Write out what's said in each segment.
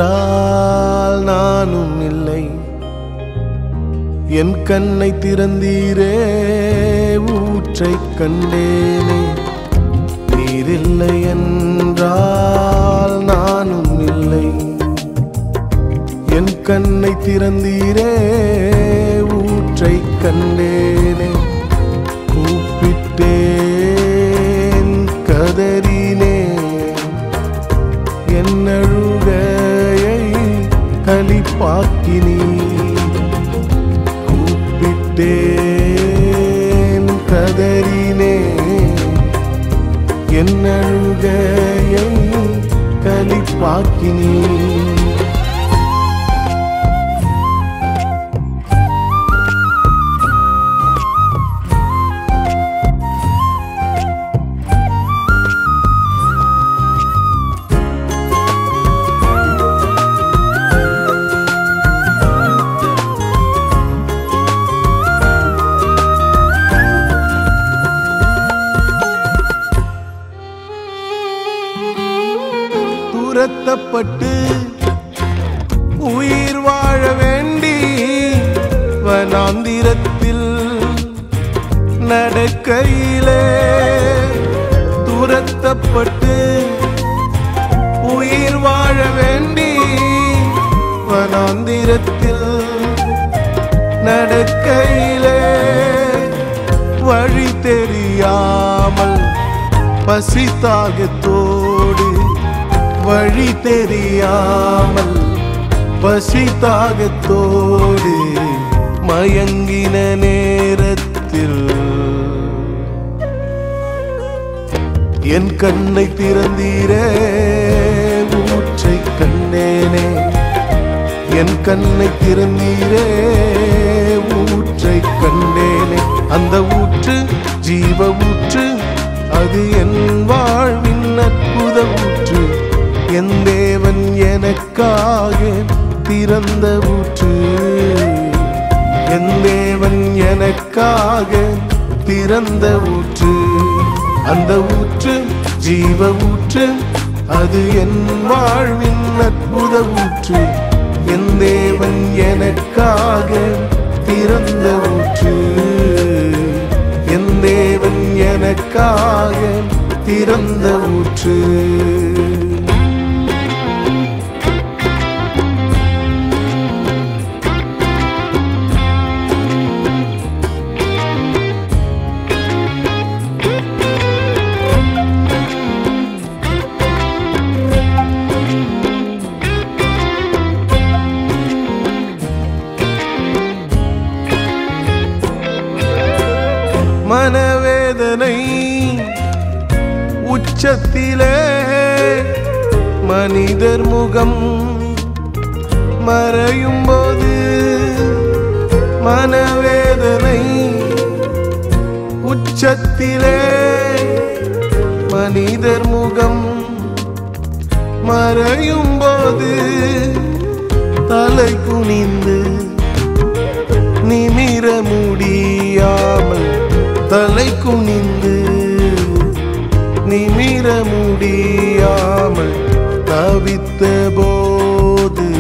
என்றால் நானும் இல்லை என் கண்ணை திறந்தீரே ஊற்றை கண்டேனே நீரில்லை என்றால் நானும் இல்லை என் கண்ணை திறந்தீரே ஊற்றை கண்டேனே கூப்பிட்டேன் கதறினேன் என்னழுகையை களிப்பாக்கினீ கூப்பிட்டேன் கதறினேன் என்னழுகையை களிப்பாக்கினீ துரத்தப்பட்டு உயிர் வாழ வேண்டி வனாந்திரத்தில் நடக்கையிலே துரத்தப்பட்டு உயிர் வாழ வேண்டி வனாந்திரத்தில் நடக்கையிலே வழி தெரியாமல் பசி தாகத்தோடு வழி தெரியாமல் பசி தாகத்தோடு மயங்கின நேரத்தில் என் கண்ணை திறந்தீரே ஊற்றை கண்டேனே என் கண்ணை திறந்தீரே ஊற்றை கண்டேனே அந்த ஊற்று ஜீவ ஊற்று அது என் வாழ்வின் அற்புத ஊற்று என் தேவன் எனக்காக திறந்த ஊற்று என் தேவன் எனக்காக திறந்த ஊற்று அந்த ஊற்று ஜீவ ஊற்று அது என் வாழ்வின் அற்புத ஊற்று என் தேவன் எனக்காக திறந்த ஊற்று என் தேவன் எனக்காக திறந்த ஊற்று மனவேதனை உச்சத்திலே மனிதர் முகம் மறையும் போது மனவேதனை உச்சத்திலே மனிதர் முகம் மறையும் போது தலை குனிந்து நிமிர முடியாமல் தலை குனிந்து நிமிர முடியாமல் தவித்த போது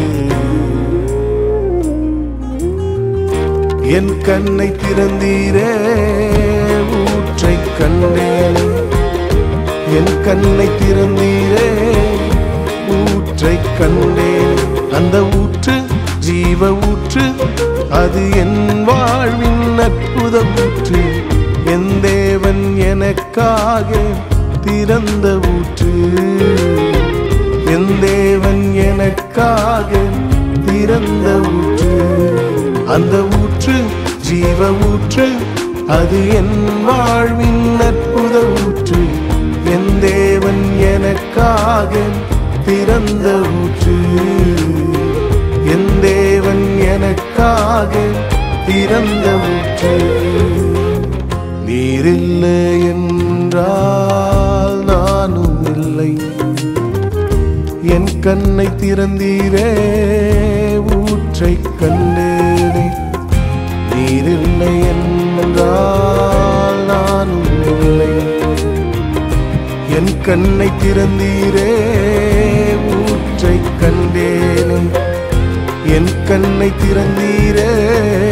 என் கண்ணை திறந்தீரே ஊற்றை கண்டேன் என் கண்ணை திறந்தீரே ஊற்றை கண்டேன் அந்த ஊற்று ஜீவ ஊற்று அது என் வாழ்வின் அற்புத ஊற்று என் தேவன் எனக்காக திறந்த ஊற்று என் தேவன் எனக்காக திறந்த ஊற்று அந்த ஊற்று ஜீவ ஊற்று அது என் வாழ்வின் அற்புத ஊற்று என் தேவன் எனக்காக திறந்த ஊற்று என் தேவன் எனக்காக திறந்த ஊற்று நீரில்லை என்றால் நானும் இல்லை என் கண்ணை திறந்தீரே ஊற்றை கண்டேனே நீரில்லை என்றால் நானும் இல்லை என் கண்ணை திறந்தீரே ஊற்றை ஊற்றை கண்டேனே என் கண்ணை திறந்தீரே